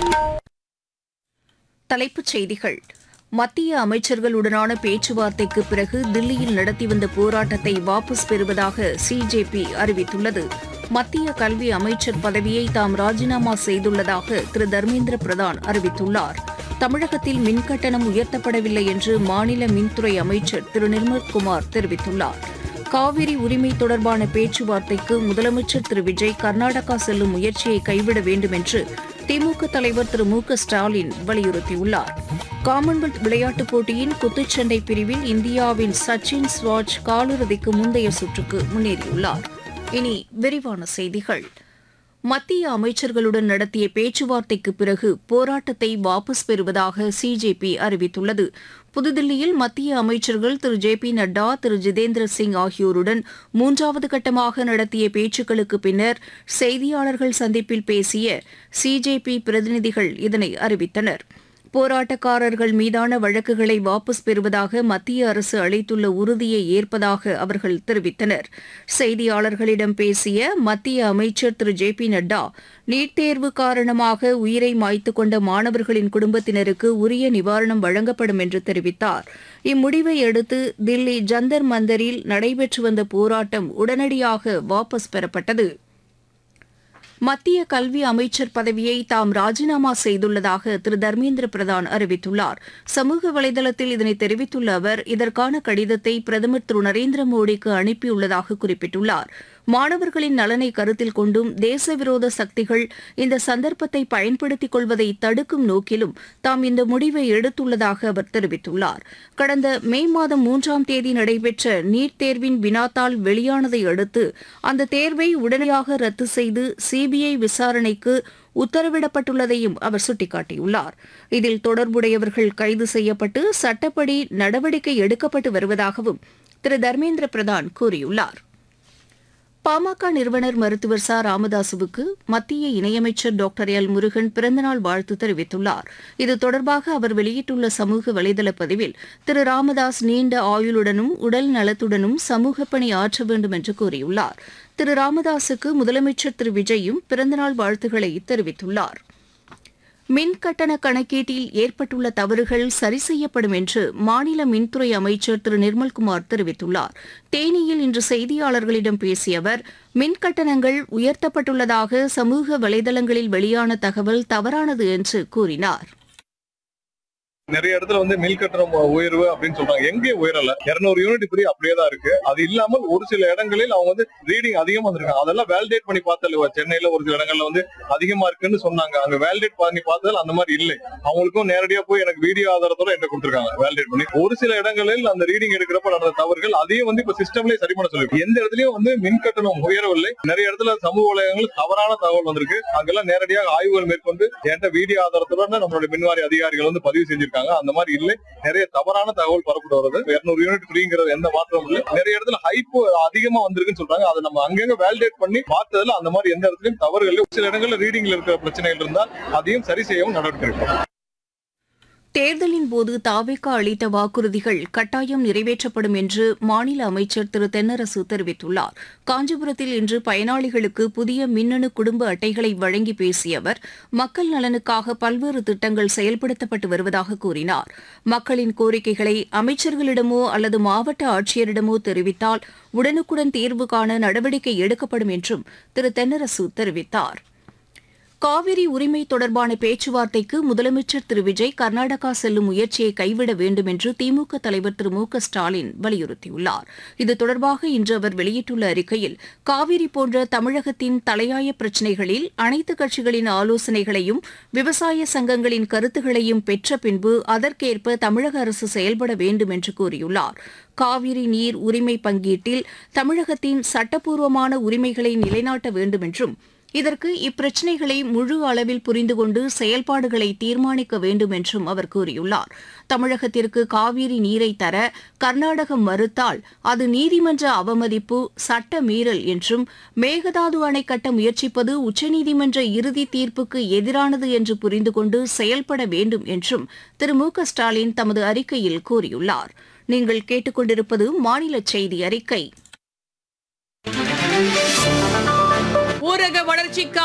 தலைப்புச் செய்திகள் மத்திய அமைச்சர்களுடனான பேச்சுவார்த்தைக்கு பிறகு தில்லியில் நடத்தி வந்த போராட்டத்தை வாபஸ் பெறுவதாக சிஜேபி அறிவித்துள்ளது மத்திய கல்வி அமைச்சர் பதவியை தாம் ராஜினாமா செய்துள்ளதாக திரு தர்மேந்திர பிரதான் அறிவித்துள்ளார் தமிழகத்தில் மின்கட்டணம் உயர்த்தப்படவில்லை என்று மாநில மின்துறை அமைச்சர் திரு நிர்மல்குமார் தெரிவித்துள்ளார் காவிரி உரிமை தொடர்பான பேச்சுவார்த்தைக்கு முதலமைச்சர் திரு விஜய் கர்நாடகா செல்லும் முயற்சியை கைவிட வேண்டும் என்று திமுக தலைவர் திரு மு க ஸ்டாலின் வலியுறுத்தியுள்ளார் காமன்வெல்த் விளையாட்டுப் போட்டியின் குத்துச்சண்டை பிரிவில் இந்தியாவின் சச்சின் ஸ்வாஜ் காலிறுதிக்கு முந்தைய சுற்றுக்கு முன்னேறியுள்ளார் இனி விரிவான செய்திகள் மத்திய அமைச்சர்களுடன் நடத்திய பேச்சுவார்த்தைக்கு பிறகு போராட்டத்தை வாபஸ் பெறுவதாக சிஜேபி அறிவித்துள்ளது புதுதில்லியில் மத்திய அமைச்சர்கள் திரு ஜே பி நட்டா திரு ஜிதேந்திர சிங் ஆகியோருடன் மூன்றாவது கட்டமாக நடத்திய பேச்சுக்களுக்கு பின்னர் செய்தியாளர்கள் சந்திப்பில் பேசிய சிஜேபி பிரதிநிதிகள் இதனை அறிவித்தனர் போராட்டக்காரர்கள் மீதான வழக்குகளை வாபஸ் பெறுவதாக மத்திய அரசு அளித்துள்ள உறுதியை ஏற்பதாக அவர்கள் தெரிவித்தனர் செய்தியாளர்களிடம் பேசிய மத்திய அமைச்சர் Thiru J P Nadda NEET தேர்வு காரணமாக உயிரை மாய்த்து கொண்ட மாணவர்களின் குடும்பத்தினருக்கு உரிய நிவாரணம் வழங்கப்படும் என்று தெரிவித்தார் இம்முடிவை அடுத்து தில்லி ஜந்தர் மந்தரில் நடைபெற்று வந்த போராட்டம் உடனடியாக வாபஸ் பெறப்பட்டது மத்திய கல்வி அமைச்சர் பதவியை தாம் ராஜினாமா செய்துள்ளதாக திரு தர்மேந்திர பிரதான் அறிவித்துள்ளார் சமூக வலைதளத்தில் இதனை தெரிவித்துள்ள அவர் இதற்கான கடிதத்தை பிரதமர் திரு நரேந்திர மோடிக்கு அனுப்பியுள்ளதாக குறிப்பிட்டுள்ளார் மாணவர்களின் நலனை கருத்தில் கொண்டும் தேசவிரோத சக்திகள் இந்த சந்தர்ப்பத்தை பயன்படுத்திக் கொள்வதை தடுக்கும் நோக்கிலும் தாம் இந்த முடிவை எடுத்துள்ளதாக அவர் தெரிவித்துள்ளார் கடந்த மே மாதம் மூன்றாம் தேதி நடைபெற்ற நீட் தேர்வின் வினாத்தாள் வெளியானதை அடுத்து அந்த தேர்வை உடனடியாக ரத்து செய்து சிபிஐ விசாரணைக்கு உத்தரவிடப்பட்டுள்ளதையும் அவர் சுட்டிக்காட்டியுள்ளார் இதில் தொடர்புடையவர்கள் கைது செய்யப்பட்டு சட்டப்படி நடவடிக்கை எடுக்கப்பட்டு வருவதாகவும் திரு தர்மேந்திர பிரதான் கூறியுள்ளார் பாமக நிறுவனர் மருத்துவர் ச ராமதாசுவுக்கு மத்திய இணையமைச்சர் டாக்டர் எல் முருகன் பிறந்தநாள் வாழ்த்து தெரிவித்துள்ளார் இது தொடர்பாக அவர் வெளியிட்டுள்ள சமூக வலைதள பதிவில் திரு ராமதாஸ் நீண்ட ஆயுளுடனும் உடல் நலத்துடனும் சமூக பணி ஆற்ற வேண்டும் என்று கூறியுள்ளார் திரு ராமதாசுக்கு முதலமைச்சர் திரு விஜயும் பிறந்தநாள் வாழ்த்துக்களை தெரிவித்துள்ளார் மின் கட்டண கணக்கீட்டில் ஏற்பட்டுள்ள தவறுகள் சரி செய்யப்படும் என்று மாநில மின்துறை அமைச்சர் திரு நிர்மல்குமார் தெரிவித்துள்ளார் தேனியில் இன்று செய்தியாளர்களிடம் பேசிய அவர் மின் கட்டணங்கள் உயர்த்தப்பட்டுள்ளதாக சமூக வலைதளங்களில் வெளியான தகவல் தவறானது என்று கூறினார் நிறைய இடத்துல வந்து மில் கட்டணம் உயர்வு அப்படின்னு சொல்றாங்க எங்கே உயரல இருநூறு யூனிட் இப்படி அப்படியே தான் இருக்கு அது இல்லாமல் ஒரு சில இடங்களில் அவங்க வந்து ரீடிங் அதிகமா வந்திருக்காங்க அதெல்லாம் வேலிடேட் பண்ணி பார்த்தல சென்னையில ஒரு சில இடங்கள்ல வந்து அதிகமா இருக்குன்னு சொன்னாங்க அங்க வேலிடேட் பண்ணி பார்த்ததுல அந்த மாதிரி இல்லை அவங்களுக்கும் நேரடியா போய் எனக்கு வீடியோ ஆதாரத்தோட என்ன கொடுத்துருக்காங்க வேலிடேட் பண்ணி ஒரு சில இடங்களில் அந்த ரீடிங் எடுக்கிறப்ப நடந்த தவறுகள் அதையும் வந்து இப்ப சிஸ்டம்லயே சரி பண்ண சொல்லி எந்த இடத்துலயும் வந்து மின் கட்டணம் உயரவில்லை நிறைய இடத்துல சமூக வலைதளங்கள் தவறான தகவல் வந்திருக்கு அங்கெல்லாம் நேரடியாக ஆய்வுகள் மேற்கொண்டு என்கிட்ட வீடியோ ஆதாரத்தோட நம்மளுடைய மின்வாரி அதிகாரிகள் வந்து பதிவு செஞ்சிருக்காங்க அந்த மாதிரி இல்லை நிறைய தவறான தகவல் பரப்பிட்டு வருது இருநூறு யூனிட் ஃப்ரீங்கிறது எந்த மாற்றமும் இல்லை நிறைய இடத்துல ஹைப் அதிகமா வந்திருக்குன்னு சொல்றாங்க அதை நம்ம அங்கங்க வேலிடேட் பண்ணி பார்த்ததுல அந்த மாதிரி எந்த இடத்துலயும் தவறுகள் இல்லை. சில இடங்கள்ல ரீடிங்ல இருக்கிற பிரச்சனைகள் இருந்தால் அதையும் சரி செய்யவும் நடவடிக்கை எடுக்கணும் தேர்தலின் போது தாவேக்கா அளித்த வாக்குறுதிகள் கட்டாயம் நிறைவேற்றப்படும் என்று மாநில அமைச்சர் திரு தென்னரசு தெரிவித்துள்ளார் காஞ்சிபுரத்தில் இன்று பயனாளிகளுக்கு புதிய மின்னணு குடும்ப அட்டைகளை வழங்கி பேசிய அவர் மக்கள் நலனுக்காக பல்வேறு திட்டங்கள் செயல்படுத்தப்பட்டு வருவதாக கூறினார் மக்களின் கோரிக்கைகளை அமைச்சர்களிடமோ அல்லது மாவட்ட ஆட்சியரிடமோ தெரிவித்தால் உடனுக்குடன் தீர்வு காண நடவடிக்கை எடுக்கப்படும் என்றும் திரு தென்னரசு தெரிவித்தார் காவிரி உரிமை தொடர்பான பேச்சுவார்த்தைக்கு முதலமைச்சர் திரு விஜய் கர்நாடகா செல்லும் முயற்சியை கைவிட வேண்டும் என்று திமுக தலைவர் திரு மு க ஸ்டாலின் வலியுறுத்தியுள்ளார் இது தொடர்பாக இன்று அவர் வெளியிட்டுள்ள அறிக்கையில் காவிரி போன்ற தமிழகத்தின் தலையாய பிரச்சினைகளில் அனைத்து கட்சிகளின் ஆலோசனைகளையும் விவசாய சங்கங்களின் கருத்துகளையும் பெற்ற பின்பு அதற்கேற்ப தமிழக அரசு செயல்பட வேண்டும் என்று கூறியுள்ளார் காவிரி நீர் உரிமை பங்கீட்டில் தமிழகத்தின் சட்டப்பூர்வமான உரிமைகளை நிலைநாட்ட வேண்டும் என்றும் இதற்கு இப்பிரச்சினைகளை முழு அளவில் புரிந்து கொண்டு செயல்பாடுகளை தீர்மானிக்க வேண்டும் என்றும் அவர் கூறியுள்ளார் தமிழகத்திற்கு காவிரி நீரை தர கர்நாடகம் மறுத்தால் அது நீதிமன்ற அவமதிப்பு சட்ட மீறல் என்றும் மேகதாது அணை கட்ட முயற்சிப்பது உச்சநீதிமன்ற இறுதி தீர்ப்புக்கு எதிரானது என்று புரிந்து கொண்டு செயல்பட வேண்டும் என்றும் திரு மு க ஸ்டாலின் தமது அறிக்கையில் கூறியுள்ளார் நீங்கள் கேட்டுக்கொண்டிருப்பது மாநில செய்தி அறிக்கை ஊரக வளர்ச்சிக்கு